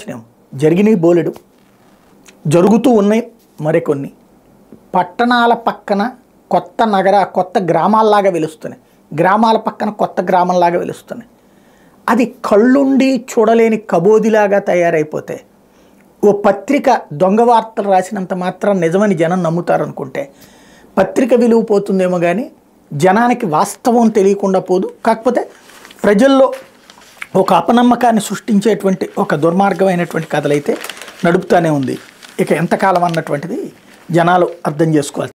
వచ్చినాం జరిగినాయి బోలెడు జరుగుతూ ఉన్నాయి మరికొన్ని పట్టణాల పక్కన కొత్త నగర కొత్త గ్రామాల్లాగా వెలుస్తున్నాయి గ్రామాల పక్కన కొత్త గ్రామంలాగా వెలుస్తున్నాయి అది కళ్ళుండి చూడలేని కబోదిలాగా తయారైపోతే ఓ పత్రిక దొంగ వార్తలు రాసినంత మాత్రం నిజమని జనం నమ్ముతారనుకుంటే పత్రిక విలువ పోతుందేమో కానీ జనానికి వాస్తవం తెలియకుండా పోదు కాకపోతే ప్రజల్లో ఒక అపనమ్మకాన్ని సృష్టించేటువంటి ఒక దుర్మార్గమైనటువంటి కథలైతే నడుపుతానే ఉంది ఇక ఎంతకాలం అన్నటువంటిది జనాలు అర్థం చేసుకోవాలి